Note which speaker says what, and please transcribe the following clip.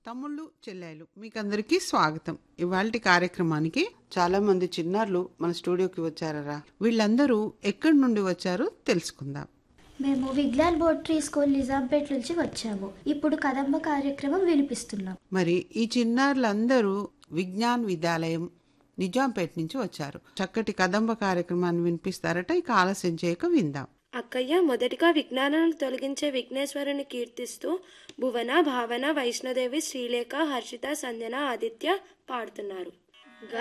Speaker 1: తమ్ముళ్ళు చెల్లెలు మీకందరికీ స్వాగతం ఇవాళ కార్యక్రమానికి చాలా మంది చిన్నారులు మన స్టూడియోకి వచ్చారరా వీళ్ళందరూ ఎక్కడి నుండి వచ్చారో తెలుసుకుందాం
Speaker 2: మేము విజ్ఞాన్ బోట్రీ స్కూల్ నిజాంపేట్ నుంచి వచ్చాము ఇప్పుడు కదంబ కార్యక్రమం వినిపిస్తున్నాం
Speaker 1: మరి ఈ చిన్నారులందరూ విజ్ఞాన్ విద్యాలయం నిజాంపేట నుంచి వచ్చారు చక్కటి కదంబ కార్యక్రమాన్ని వినిపిస్తారట ఇక ఆలస్యం చేయక విందాం
Speaker 3: అక్కయ్య మొదటిగా విజ్ఞానాలను తొలగించే విఘ్నేశ్వరుని కీర్తిస్తూ భువన భావన వైష్ణోదేవి శ్రీలేఖ హర్షిత సంజన ఆదిత్య పాడుతున్నారు